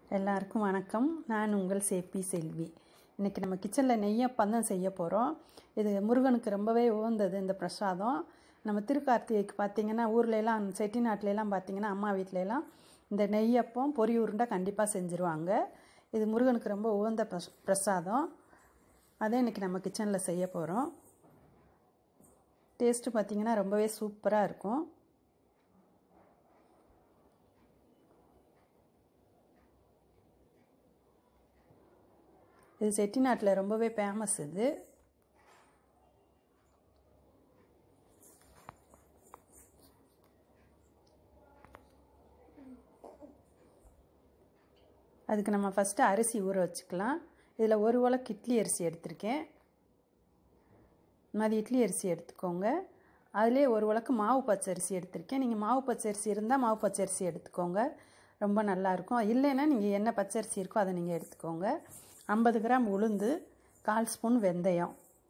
எல்லாருக்கும் வணக்கம் நான் உங்கள் சேப்பி செல்வி இன்றைக்கி நம்ம கிச்சனில் நெய்யப்பம் தான் செய்ய போகிறோம் இது முருகனுக்கு ரொம்பவே உகந்தது இந்த பிரசாதம் நம்ம திருக்கார்த்திகைக்கு பார்த்தீங்கன்னா ஊர்லெலாம் செட்டிநாட்டிலலாம் பார்த்தீங்கன்னா அம்மா வீட்டிலலாம் இந்த நெய்யப்பம் பொரி உருண்டை கண்டிப்பாக செஞ்சுருவாங்க இது முருகனுக்கு ரொம்ப உகந்த பிரஸ் பிரசாதம் அதே இன்றைக்கி நம்ம கிச்சனில் செய்ய போகிறோம் டேஸ்ட்டு பார்த்திங்கன்னா ரொம்பவே சூப்பராக இருக்கும் இது செட்டிநாட்டில் ரொம்பவே ஃபேமஸ் இது அதுக்கு நம்ம ஃபஸ்ட்டு அரிசி ஊற வச்சுக்கலாம் இதில் ஒரு உலக்கு இட்லி அரிசி எடுத்திருக்கேன் மாதிரி இட்லி அரிசி எடுத்துக்கோங்க அதிலே ஒரு உலக்கு மாவு பச்சரிசி எடுத்திருக்கேன் நீங்கள் மாவு பச்சரிசி இருந்தால் மாவு பச்சரிசி எடுத்துக்கோங்க ரொம்ப நல்லாயிருக்கும் இல்லைன்னா நீங்கள் என்ன பச்சரிசி இருக்கோ அதை நீங்கள் எடுத்துக்கோங்க ஐம்பது கிராம் உளுந்து கால் ஸ்பூன் வெந்தயம்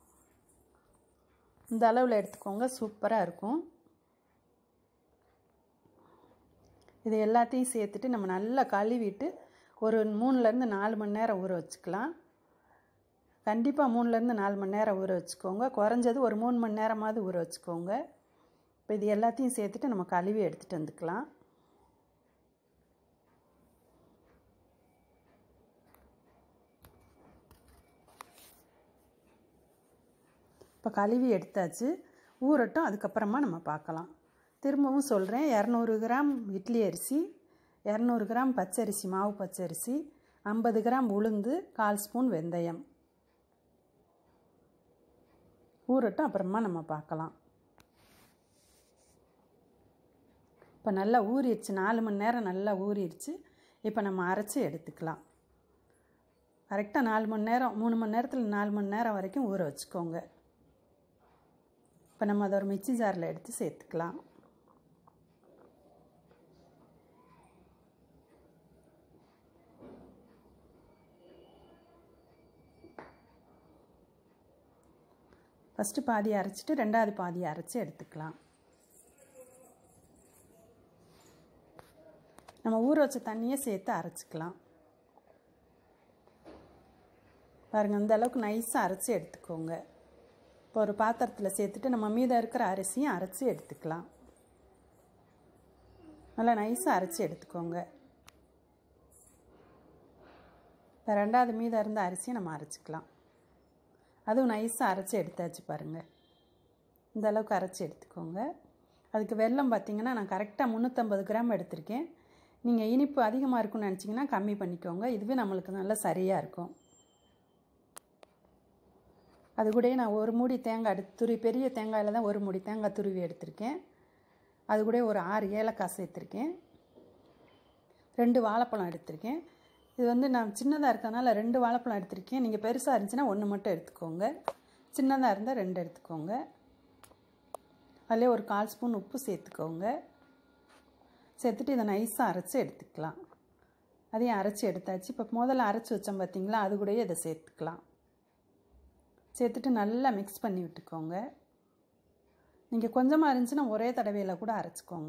இந்த அளவில் எடுத்துக்கோங்க சூப்பராக இருக்கும் இது எல்லாத்தையும் சேர்த்துட்டு நம்ம நல்லா கழுவிட்டு ஒரு மூணுலேருந்து நாலு மணி நேரம் ஊற வச்சுக்கலாம் கண்டிப்பாக மூணுலேருந்து நாலு மணி நேரம் ஊற வச்சுக்கோங்க குறைஞ்சது ஒரு மூணு மணி நேரமாவது ஊற வச்சுக்கோங்க இப்போ இது எல்லாத்தையும் சேர்த்துட்டு நம்ம கழுவி எடுத்துகிட்டு வந்துக்கலாம் இப்போ கழுவி எடுத்தாச்சு ஊறட்டும் அதுக்கப்புறமா நம்ம பார்க்கலாம் திரும்பவும் சொல்கிறேன் இரநூறு கிராம் இட்லி அரிசி இரநூறு கிராம் பச்சரிசி மாவு பச்சரிசி ஐம்பது கிராம் உளுந்து கால் ஸ்பூன் வெந்தயம் ஊறட்டும் அப்புறமா நம்ம பார்க்கலாம் இப்போ நல்லா ஊறிடுச்சு நாலு மணி நேரம் நல்லா ஊறிடுச்சு இப்போ நம்ம அரைச்சி எடுத்துக்கலாம் கரெக்டாக நாலு மணி நேரம் மூணு மணி நேரத்தில் நாலு மணி நேரம் வரைக்கும் ஊற வச்சுக்கோங்க இப்போ நம்ம அதை ஒரு மிக்சி ஜாரில் எடுத்து சேர்த்துக்கலாம் ஃபஸ்ட்டு பாதி அரைச்சிட்டு ரெண்டாவது பாதி அரைச்சி எடுத்துக்கலாம் நம்ம ஊற வச்ச தண்ணியை சேர்த்து அரைச்சிக்கலாம் பாருங்கள் இந்த அளவுக்கு நைஸாக அரைச்சி எடுத்துக்கோங்க இப்போ ஒரு பாத்திரத்தில் சேர்த்துட்டு நம்ம மீதம் இருக்கிற அரிசியும் அரைச்சி எடுத்துக்கலாம் நல்லா நைஸாக அரைச்சி எடுத்துக்கோங்க இப்போ ரெண்டாவது மீதம் இருந்த அரிசியை நம்ம அரைச்சிக்கலாம் அதுவும் நைஸாக அரைச்சி எடுத்தாச்சு பாருங்கள் இந்த அளவுக்கு அரைச்சி எடுத்துக்கோங்க அதுக்கு வெல்லம் பார்த்திங்கன்னா நான் கரெக்டாக முந்நூற்றம்பது கிராம் எடுத்திருக்கேன் நீங்கள் இனிப்பு அதிகமாக இருக்குன்னு நினச்சிங்கன்னா கம்மி பண்ணிக்கோங்க இதுவே நம்மளுக்கு நல்லா சரியாக இருக்கும் அது கூட நான் ஒரு மூடி தேங்காய் எடுத்து துருவி பெரிய தேங்காயில் தான் ஒரு மூடி தேங்காய் துருவி எடுத்திருக்கேன் அது கூட ஒரு ஆறு ஏலக்காய் சேர்த்துருக்கேன் ரெண்டு வாழைப்பழம் எடுத்திருக்கேன் இது வந்து நான் சின்னதாக இருக்கனால ரெண்டு வாழைப்பழம் எடுத்திருக்கேன் நீங்கள் பெருசாக இருந்துச்சுன்னா ஒன்று மட்டும் எடுத்துக்கோங்க சின்னதாக இருந்தால் ரெண்டு எடுத்துக்கோங்க அதிலே ஒரு கால் ஸ்பூன் உப்பு சேர்த்துக்கோங்க சேர்த்துட்டு இதை நைஸாக அரைச்சி எடுத்துக்கலாம் அதையும் அரைச்சி எடுத்தாச்சு இப்போ முதல்ல அரைச்சி வச்சோம் பார்த்தீங்களா அது கூடயே இதை சேர்த்துக்கலாம் சேர்த்துட்டு நல்லா மிக்ஸ் பண்ணி விட்டுக்கோங்க நீங்கள் கொஞ்சமாக இருந்துச்சுன்னா ஒரே தடவையில் கூட அரைச்சிக்கோங்க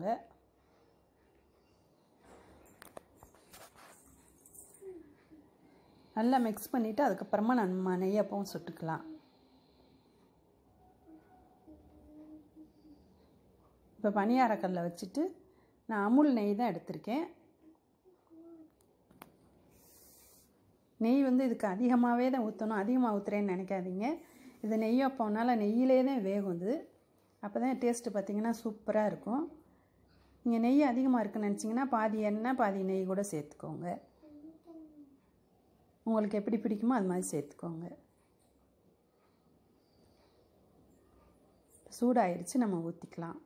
நல்லா மிக்ஸ் பண்ணிவிட்டு அதுக்கப்புறமா நம்ம நெய்யப்பவும் சுட்டுக்கலாம் இப்போ பனியாரக்கல்ல வச்சுட்டு நான் அமுல் நெய் தான் எடுத்திருக்கேன் நெய் வந்து இதுக்கு அதிகமாகவே தான் ஊற்றணும் அதிகமாக ஊற்றுறேன்னு நினைக்காதீங்க இது நெய்யப்போனால நெய்யிலே தான் வேகும் இது அப்போ தான் டேஸ்ட்டு பார்த்திங்கன்னா சூப்பராக இருக்கும் நீங்கள் நெய் அதிகமாக இருக்குன்னு நினச்சிங்கன்னா பாதி எண்ணெய் பாதி நெய் கூட சேர்த்துக்கோங்க உங்களுக்கு எப்படி பிடிக்குமோ அது மாதிரி சேர்த்துக்கோங்க சூடாயிடுச்சு நம்ம ஊற்றிக்கலாம்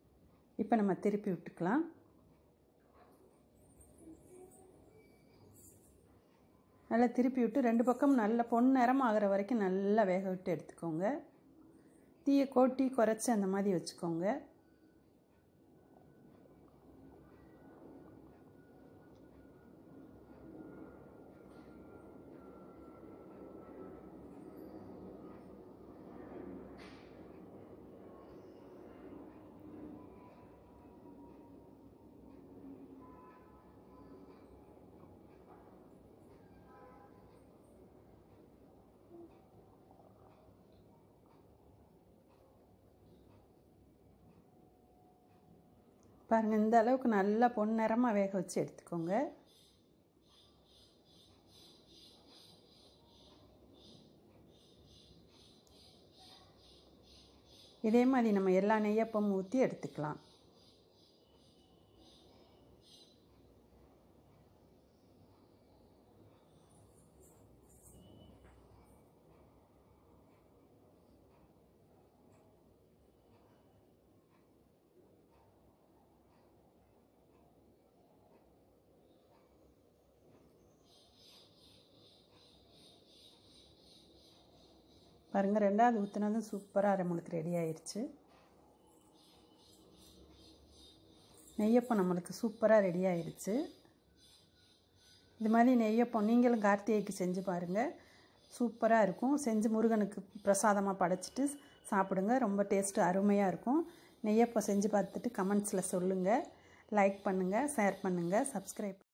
இப்போ நம்ம திருப்பி விட்டுக்கலாம் நல்லா திருப்பி விட்டு ரெண்டு பக்கம் நல்ல பொன்னிறம் ஆகிற வரைக்கும் நல்லா வேக விட்டு எடுத்துக்கோங்க தீயை கோட்டி குறைச்சி அந்த மாதிரி வச்சுக்கோங்க பாருங்கள் இந்த அளவுக்கு நல்லா பொன்னிறமாக வேக வச்சு எடுத்துக்கோங்க இதே மாதிரி நம்ம எல்லா நெய்யப்பமும் ஊற்றி எடுத்துக்கலாம் பாருங்கள் ரெண்டாவது ஊற்றுனதும் சூப்பராக அரைமுழுக்கு ரெடி ஆயிடுச்சு நெய்யப்பம் நம்மளுக்கு சூப்பராக ரெடி ஆயிடுச்சு இது மாதிரி நெய்யப்பம் நீங்களும் கார்த்திகைக்கு செஞ்சு பாருங்கள் சூப்பராக இருக்கும் செஞ்சு முருகனுக்கு பிரசாதமாக படைச்சிட்டு சாப்பிடுங்க ரொம்ப டேஸ்ட்டு அருமையாக இருக்கும் நெய்யப்பம் செஞ்சு பார்த்துட்டு கமெண்ட்ஸில் சொல்லுங்கள் லைக் பண்ணுங்கள் ஷேர் பண்ணுங்கள் சப்ஸ்கிரைப்